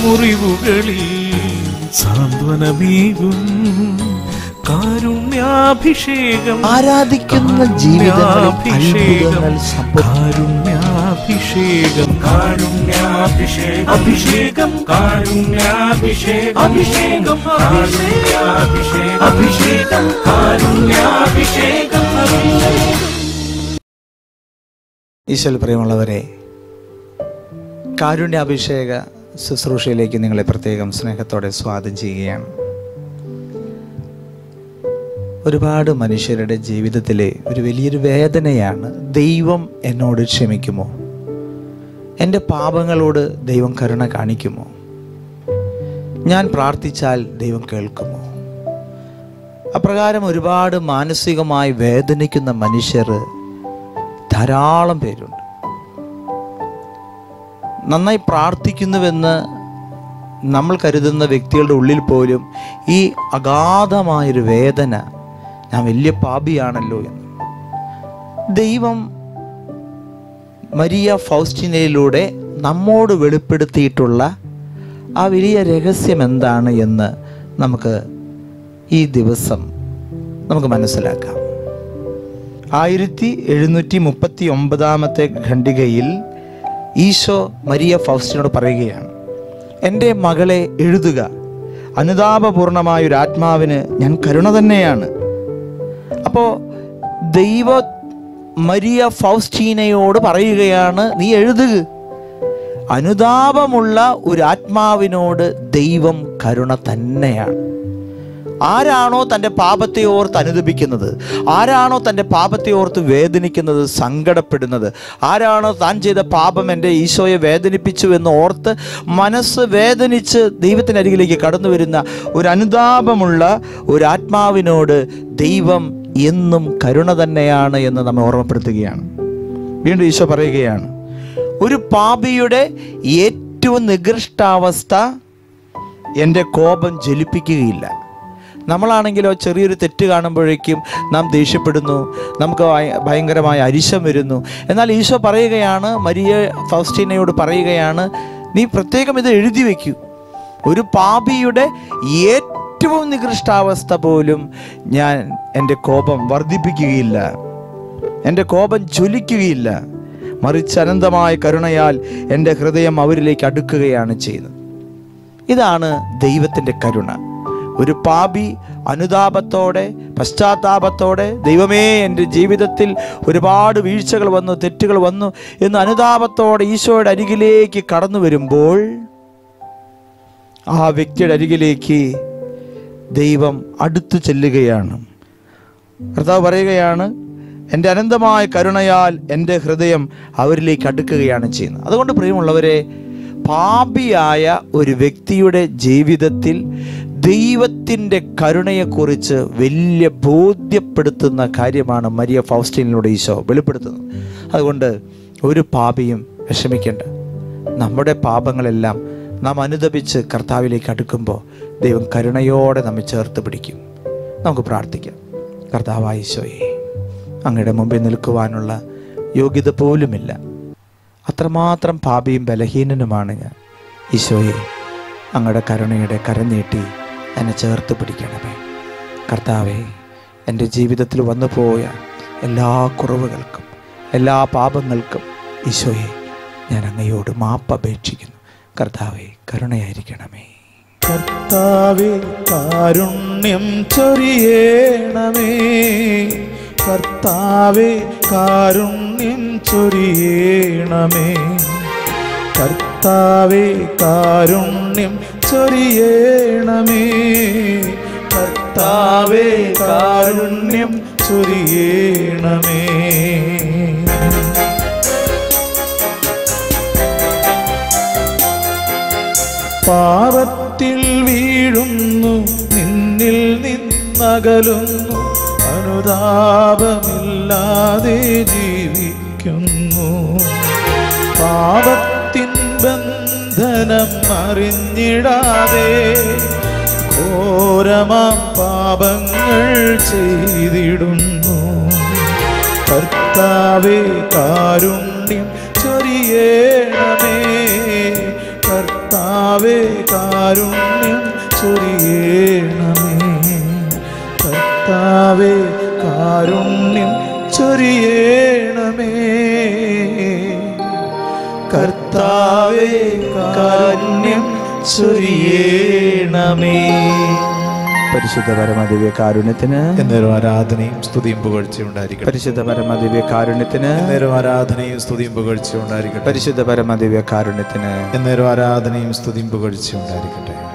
മുറിവുകളിൽ സാന്ത്വനമേകും കാരുണ്യാഭിഷേകം ആരാധിക്കുന്ന ജീവിതങ്ങളിൽ അത്ഭുതങ്ങൾ സംഭവിക്കും കാരുണ്യാഭിഷേകം കാരുണ്യാഭിഷേകം അഭിഷേകം കാരുണ്യാഭിഷേകം അഭിഷേകം കാരുണ്യാഭിഷേകം അഭിഷേകം കാരുണ്യാഭിഷേകം അഭിഷേകം ഈശ്വൽ പ്രിയമുള്ളവരെ കാരുണ്യാഭിഷേക ശുശ്രൂഷയിലേക്ക് നിങ്ങളെ പ്രത്യേകം സ്നേഹത്തോടെ സ്വാഗതം ചെയ്യുകയാണ് ഒരുപാട് മനുഷ്യരുടെ ജീവിതത്തിലെ ഒരു വലിയൊരു വേദനയാണ് ദൈവം എന്നോട് ക്ഷമിക്കുമോ എൻ്റെ പാപങ്ങളോട് ദൈവം കരുണ കാണിക്കുമോ ഞാൻ പ്രാർത്ഥിച്ചാൽ ദൈവം കേൾക്കുമോ അപ്രകാരം ഒരുപാട് മാനസികമായി വേദനിക്കുന്ന മനുഷ്യർ ധാരാളം പേരുണ്ട് നന്നായി പ്രാർത്ഥിക്കുന്നുവെന്ന് നമ്മൾ കരുതുന്ന വ്യക്തികളുടെ ഉള്ളിൽ പോലും ഈ അഗാധമായൊരു വേദന ഞാൻ വലിയ പാപിയാണല്ലോ എന്ന് ദൈവം മരിയ ഫൗസ്റ്റിനയിലൂടെ നമ്മോട് വെളിപ്പെടുത്തിയിട്ടുള്ള ആ വലിയ രഹസ്യം എന്താണ് എന്ന് നമുക്ക് ഈ ദിവസം നമുക്ക് മനസ്സിലാക്കാം ആയിരത്തി എഴുന്നൂറ്റി മുപ്പത്തി ഒമ്പതാമത്തെ ഖണ്ഡികയിൽ ഈശോ മരിയ ഫൗസ്റ്റിനോട് പറയുകയാണ് എൻ്റെ മകളെ എഴുതുക അനുതാപപൂർണമായ ഒരു ആത്മാവിന് ഞാൻ കരുണ തന്നെയാണ് അപ്പോൾ ദൈവ മരിയ ഫൗസ്റ്റീനയോട് പറയുകയാണ് നീ എഴുതുക അനുതാപമുള്ള ഒരു ആത്മാവിനോട് ദൈവം കരുണ തന്നെയാണ് ആരാണോ തൻ്റെ പാപത്തെ ഓർത്ത് അനുദപിക്കുന്നത് ആരാണോ തൻ്റെ പാപത്തെ ഓർത്ത് വേദനിക്കുന്നത് സങ്കടപ്പെടുന്നത് ആരാണോ താൻ ചെയ്ത പാപം എൻ്റെ ഈശോയെ വേദനിപ്പിച്ചു എന്ന് ഓർത്ത് മനസ്സ് വേദനിച്ച് ദൈവത്തിനരികിലേക്ക് കടന്നു വരുന്ന ഒരു അനുതാപമുള്ള ഒരു ആത്മാവിനോട് ദൈവം എന്നും കരുണ തന്നെയാണ് എന്ന് നമ്മെ ഓർമ്മപ്പെടുത്തുകയാണ് വീണ്ടും ഈശോ പറയുകയാണ് ഒരു പാപിയുടെ ഏറ്റവും നികൃഷ്ടാവസ്ഥ എൻ്റെ കോപം ജ്വലിപ്പിക്കുകയില്ല നമ്മളാണെങ്കിലോ ചെറിയൊരു തെറ്റ് കാണുമ്പോഴേക്കും നാം ദേഷ്യപ്പെടുന്നു നമുക്ക് ഭയ- ഭയങ്കരമായ അരിശം വരുന്നു എന്നാൽ ഈശോ പറയുകയാണ് മരിയ ഫൗസ്റ്റീനയോട് പറയുകയാണ് നീ പ്രത്യേകം ഇത് എഴുതി വയ്ക്കൂ ഒരു പാപിയുടെ ഏറ്റവും നികൃഷ്ടാവസ്ഥ പോലും ഞാൻ എൻ്റെ കോപം വർദ്ധിപ്പിക്കുകയില്ല എൻ്റെ കോപം ജ്വലിക്കുകയില്ല മറിച്ച് അനന്തമായ കരുണയാൽ എൻ്റെ ഹൃദയം അവരിലേക്ക് അടുക്കുകയാണ് ചെയ്യുന്നത് ഇതാണ് ദൈവത്തിൻ്റെ കരുണ ഒരു പാപി അനുതാപത്തോടെ പശ്ചാത്താപത്തോടെ ദൈവമേ എൻ്റെ ജീവിതത്തിൽ ഒരുപാട് വീഴ്ചകൾ വന്നു തെറ്റുകൾ വന്നു എന്ന് അനുതാപത്തോടെ ഈശോയുടെ അരികിലേക്ക് കടന്നു വരുമ്പോൾ ആ വ്യക്തിയുടെ അരികിലേക്ക് ദൈവം അടുത്തു ചെല്ലുകയാണ് കർത്താവ് പറയുകയാണ് എൻ്റെ അനന്തമായ കരുണയാൽ എൻ്റെ ഹൃദയം അവരിലേക്ക് അടുക്കുകയാണ് ചെയ്യുന്നത് അതുകൊണ്ട് പ്രിയമുള്ളവരെ പാപിയായ ഒരു വ്യക്തിയുടെ ജീവിതത്തിൽ ദൈവത്തിൻ്റെ കരുണയെക്കുറിച്ച് വലിയ ബോധ്യപ്പെടുത്തുന്ന കാര്യമാണ് മരിയ ഫൗസ്റ്റീനിലൂടെ ഈശോ വെളിപ്പെടുത്തുന്നത് അതുകൊണ്ട് ഒരു പാപിയും വിഷമിക്കേണ്ട നമ്മുടെ പാപങ്ങളെല്ലാം നാം അനുദപിച്ച് കർത്താവിലേക്ക് അടുക്കുമ്പോൾ ദൈവം കരുണയോടെ നമ്മെ ചേർത്ത് പിടിക്കും നമുക്ക് പ്രാർത്ഥിക്കാം കർത്താവായ ഈശോയെ അങ്ങയുടെ മുമ്പിൽ നിൽക്കുവാനുള്ള യോഗ്യത പോലുമില്ല അത്രമാത്രം പാപിയും ബലഹീനനുമാണ് ഞാൻ ഈശോയെ അങ്ങയുടെ കരുണയുടെ കരം നീട്ടി എന്നെ ചേർത്ത് പിടിക്കണമേ കർത്താവെ എൻ്റെ ജീവിതത്തിൽ വന്നു പോയ എല്ലാ കുറവുകൾക്കും എല്ലാ പാപങ്ങൾക്കും ഈശോയെ ഞാൻ അങ്ങയോട് മാപ്പ് അപേക്ഷിക്കുന്നു കർത്താവെ കരുണയായിരിക്കണമേ കർത്താവേ കാരുണ്യം ചൊരിയേണമേ കർത്താവേ കാരുണ്യം ചൊരിയേണമേ കർത്താവേ കാരുണ്യം ചൊരിയേണമേ കർത്താവേ കാരുണ്യം ചൊരിയേണമേ പാപത്തിൽ വീഴുന്നു നിന്നിൽ നിന്നകലുന്നു അനുതാപമില്ലാതെ ജീവിക്കുന്നു പാപത്തിൻ ബന്ധനം അറിഞ്ഞിടാതെ ഘോരമാം പാപങ്ങൾ ചെയ്തിടുന്നു കർത്താവേ കാരുണ്യം ചൊരിയേണമേ കർത്താവേ കാരുണ്യം ചൊരിയേണമേ കർത്താവേ കാരുണ്യം ചൊരിയേണമേ പരിശുദ്ധ പരമദിവ്യ കാരുണ്യത്തിന് എന്നേരം ആരാധനയും സ്തുതിയും പുകഴ്ചയും ഉണ്ടായിരിക്കട്ടെ പരിശുദ്ധ പരമദിവ്യ കാരുണ്യത്തിന് എന്നേരം ആരാധനയും സ്തുതിയും പുകഴ്ചയും ഉണ്ടായിരിക്കട്ടെ പരിശുദ്ധ പരമദിവ്യ കാരുണ്യത്തിന് എന്നേരം ആരാധനയും സ്തുതിയും പുകഴ്ചയും ഉണ്ടായിരിക്കട്ടെ